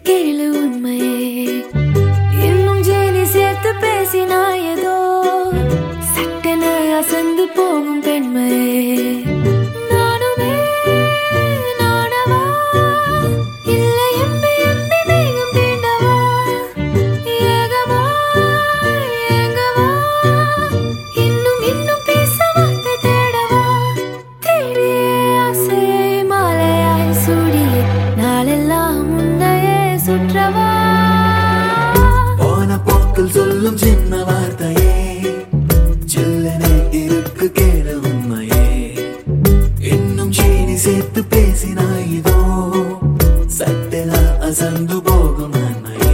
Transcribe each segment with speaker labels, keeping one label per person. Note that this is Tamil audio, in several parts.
Speaker 1: கேளு உண்மையே இன்னும் ஜேனி சேர்த்து பேசினாயதோ சட்டென அசந்து போகும் பெண்மையே நானுமே நானவா இல்லை எம்பி எம்பி மேகம் தீண்டவா ஏகவா ஏங்கவா இன்னும் இன்னும் பேச வார்த்தை தேடவா தேடியே ஆசையை மாலையாய் சூடியே நாளெல்லாம் உன்னையே சுற்றவா
Speaker 2: போன போக்கில் சொல்லும் சின்ன வார்த்தையே சில்லனே இருக்கு கேளு உண்மையே இன்னும் சீனி சேர்த்து பேசினாய் இதோ சட்டெலா அசந்து போகும் நன்மையே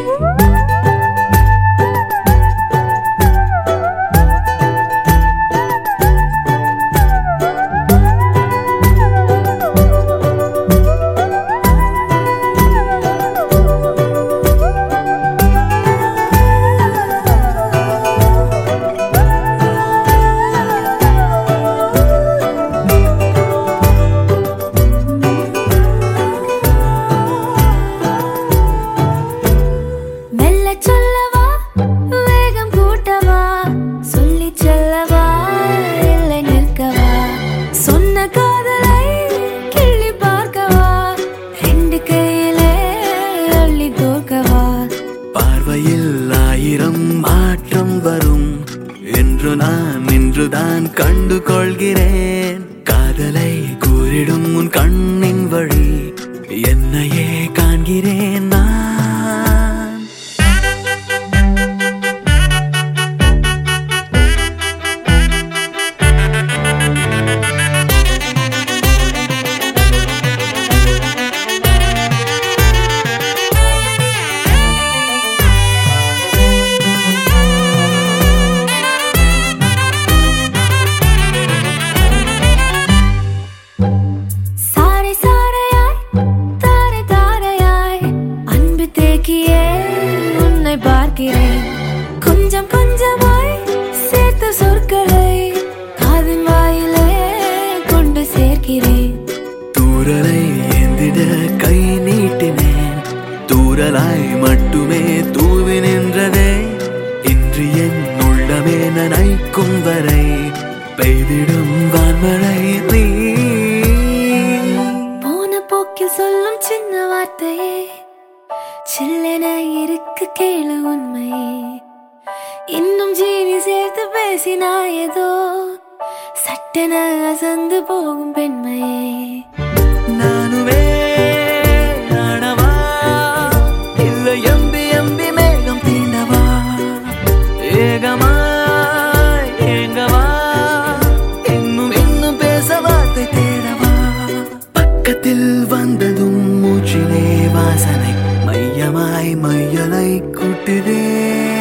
Speaker 1: மெல்ல சொல்லவா வேகம் கூட்டவா சொல்லி செல்லவா இல்லை நிற்கவா சொன்ன காதலை கிள்ளி பார்க்கவா ரெண்டு கையிலே அள்ளி தோக்கவா
Speaker 2: பார்வையில் ஆயிரம் மாற்றம் வரும் என்று நான் இன்றுதான் கண்டு கொள்கிறேன் காதலை கூறிடும் உன் கண்ணின் வழி என்னையே காண்கிறேன் நான்
Speaker 1: சாரை சாரையாய் தாரை தாரையாய் அன்பு தேக்கியே உன்னை பார்க்கிறேன் கொஞ்சம் கொஞ்சமாய் சேர்த்த சொற்களை காதின் வாயிலே கொண்டு சேர்க்கிறேன்
Speaker 2: தூரலை ஏந்திட கை நீட்டினேன் தூரலாய் மட்டுமே தூவி நின்றதே இன்று என் உள்ளமே நனைக்கும் வரை பெய்திடும் வான்மழை நீ
Speaker 1: போன போக்கில் சொல்லும் சின்ன வார்த்தையே சில்லென இருக்கு கேளு உண்மையே இன்னும் ஜீனி சேர்த்து பேசினாயதோ சட்டென அசந்து போகும் பெண்மையே
Speaker 2: நானுமே நானவா இல்லை எம்பி எம்பி மேகம் தீண்டவா ஏகமா ஏங்கவா இன்னும் இன்னும் பேச வார்த்தை தேடவா பக்கத்தில் வந்ததும் மூச்சிலே வாசனை மையமாய் மையலை கூட்டுதே